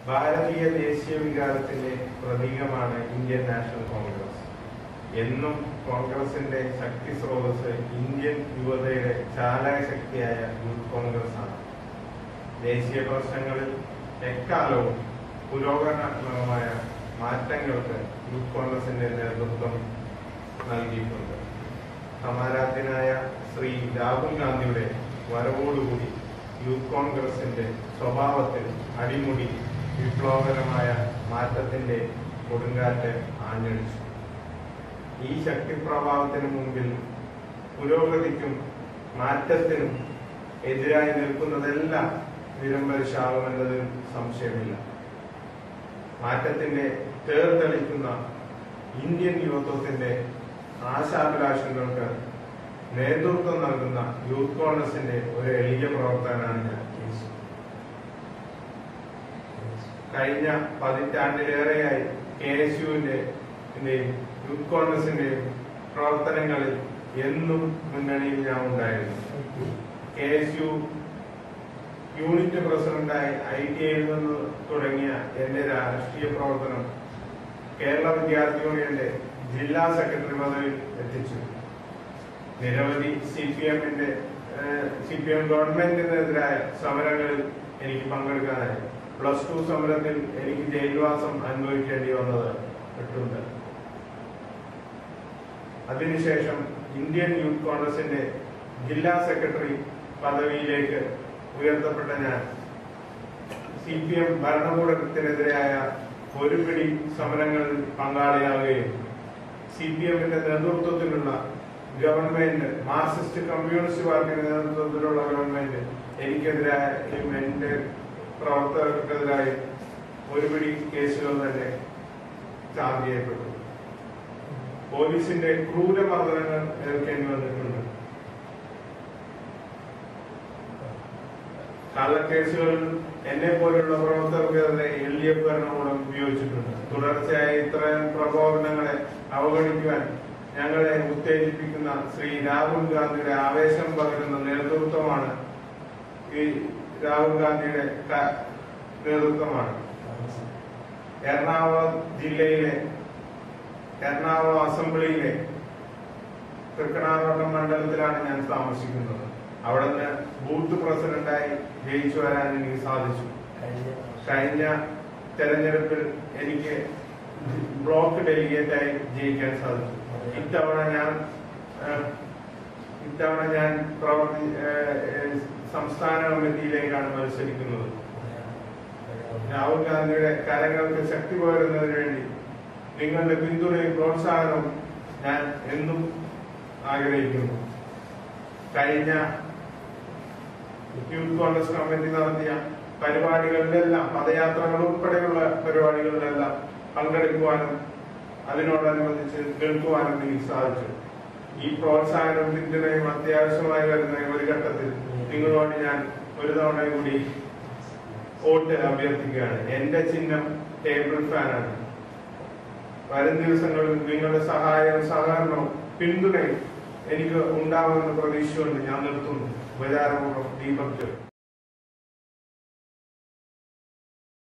ഭാരതീയ ദേശീയ വികാരത്തിന്റെ പ്രതീകമാണ് ഇന്ത്യൻ നാഷണൽ കോൺഗ്രസ് എന്നും കോൺഗ്രസിന്റെ ശക്തി സ്രോതസ് ഇന്ത്യൻ യുവതയുടെ ചാലക ശക്തിയായ യൂത്ത് കോൺഗ്രസ് ആണ് ദേശീയ പ്രശ്നങ്ങളിൽ എക്കാലവും പുരോഗമനമായ മാറ്റങ്ങൾക്ക് യൂത്ത് കോൺഗ്രസിന്റെ നേതൃത്വം നൽകിയിട്ടുണ്ട് സമാരാധ്യനായ ശ്രീ രാഹുൽ ഗാന്ധിയുടെ വരവോടുകൂടി യൂത്ത് കോൺഗ്രസിന്റെ സ്വഭാവത്തിൽ അടിമുടി വിപ്ലവകരമായ മാറ്റത്തിന്റെ കൊടുങ്കാറ്റ് ആഞ്ഞടിച്ചു ഈ ശക്തിപ്രഭാവത്തിന് മുമ്പിൽ പുരോഗതിക്കും മാറ്റത്തിനും എതിരായി നിൽക്കുന്നതെല്ലാം നിരമ്പരിശാകുമെന്നതിൽ സംശയമില്ല മാറ്റത്തിന്റെ തേർതെളിക്കുന്ന ഇന്ത്യൻ യുവത്വത്തിന്റെ ആശാഭിലാഷങ്ങൾക്ക് നേതൃത്വം നൽകുന്ന യൂത്ത് കോൺഗ്രസിന്റെ ഒരു എളിയ പ്രവർത്തകനാണ് ഞാൻ കഴിഞ്ഞ പതിറ്റാണ്ടിലേറെയായി കെ എസ് യുവിന്റെ യൂത്ത് കോൺഗ്രസിന്റെയും പ്രവർത്തനങ്ങളിൽ എന്നും മുന്നണിയിൽ ഞാൻ ഉണ്ടായിരുന്നു കെ എസ് യു യൂണിറ്റ് പ്രസിഡന്റായി ഐ ടി ഐയിൽ നിന്ന് തുടങ്ങിയ എന്റെ രാഷ്ട്രീയ പ്രവർത്തനം കേരള വിദ്യാർത്ഥി യൂണിയന്റെ ജില്ലാ സെക്രട്ടറി പദവിയിൽ എത്തിച്ചു നിരവധി സി പി എമ്മിന്റെ സി പി എം ഗവൺമെന്റിനെതിരായ സമരങ്ങളിൽ എനിക്ക് പങ്കെടുക്കാനായി പ്ലസ് ടു സമരത്തിൽ എനിക്ക് ജയിൽവാസം അനുഭവിക്കേണ്ടി വന്നത് എട്ടുണ്ട് അതിനുശേഷം ഇന്ത്യൻ യൂത്ത് കോൺഗ്രസിന്റെ ജില്ലാ സെക്രട്ടറി പദവിയിലേക്ക് ഉയർത്തപ്പെട്ട ഞാൻ സി പി എം ഭരണകൂടത്തിനെതിരായ ഒരു പിടി സമരങ്ങളിൽ പങ്കാളിയാവുകയും സി പി എമ്മിന്റെ നേതൃത്വത്തിലുള്ള ഗവൺമെന്റ് മാർക്സിസ്റ്റ് കമ്മ്യൂണിസ്റ്റ് പാർട്ടിയുടെ നേതൃത്വത്തിലുള്ള ഗവൺമെന്റ് എനിക്കെതിരായും എന്റെ പ്രവർത്തകർക്കെതിരായി ഒരു പിടി കേസുകൾ തന്നെ ചാർജ് ചെയ്യപ്പെട്ടു പോലീസിന്റെ ക്രൂരമർദ്ദനങ്ങൾ ഏൽക്കേണ്ടി വന്നിട്ടുണ്ട് കള്ളക്കേസുകളിൽ എന്നെ പോലുള്ള പ്രവർത്തകർക്കെതിരെ എൽ ഡി എഫ് ഭരണകൂടം ഉപയോഗിച്ചിട്ടുണ്ട് തുടർച്ചയായി ഇത്തരം പ്രകോപനങ്ങളെ അവഗണിക്കുവാൻ ഞങ്ങളെ ഉത്തേജിപ്പിക്കുന്ന ശ്രീ രാഹുൽ ഗാന്ധിയുടെ ആവേശം പകരുന്ന നേതൃത്വമാണ് ഈ രാഹുൽ ഗാന്ധിയുടെ ക- നേതൃത്വമാണ് എറണാകുളം ജില്ലയിലെ എറണാകുളം അസംബ്ലിയിലെ തൃക്കണാവട്ടം മണ്ഡലത്തിലാണ് ഞാൻ താമസിക്കുന്നത് അവിടുന്ന് ബൂത്ത് പ്രസിഡന്റായി ജയിച്ചു വരാൻ എനിക്ക് സാധിച്ചു കഴിഞ്ഞ തെരഞ്ഞെടുപ്പിൽ എനിക്ക് ബ്ലോക്ക് ഡെലിഗേറ്റായി ജയിക്കാൻ സാധിച്ചു ഇത്തവണ ഞാൻ ഏഹ്, ഇത്തവണ ഞാൻ പ്രവർത്തി ഏഹ്, ഏഹ്, സംസ്ഥാന കമ്മിറ്റിയിലേക്കാണ് മത്സരിക്കുന്നത് രാഹുൽ ഗാന്ധിയുടെ കരങ്ങൾക്ക് ശക്തി പകരുന്നതിന് വേണ്ടി നിങ്ങളുടെ പിന്തുണയും പ്രോത്സാഹനവും ഞാൻ എന്നും ആഗ്രഹിക്കുന്നു കഴിഞ്ഞ യൂത്ത് കോൺഗ്രസ് കമ്മിറ്റി നടത്തിയ പരിപാടികളിലെല്ലാം പദയാത്രകൾ ഉൾപ്പെടെയുള്ള പരിപാടികളിലെല്ലാം പങ്കെടുക്കുവാനും അതിനോടനുബന്ധിച്ച് നിൽക്കുവാനും എനിക്ക് സാധിച്ചു ഈ പ്രോത്സാഹനവും പിന്തുണയും അത്യാവശ്യമായി വരുന്ന ഒരു ഘട്ടത്തിൽ നിങ്ങളോട് ഞാൻ ഒരു തവണ കൂടി വോട്ട് അഭ്യർത്ഥിക്കുകയാണ് എന്റെ ചിഹ്നം ടേബിൾ ഫാനാണ് വരും ദിവസങ്ങളിൽ നിങ്ങളുടെ സഹായവും സഹകരണവും പിന്തുണയും എനിക്ക് ഉണ്ടാവുമെന്ന് പ്രതീക്ഷിച്ചുകൊണ്ട് ഞാൻ നിർത്തുന്നു ഉപചാരപൂർവ്വം ദീപക് ജോയ്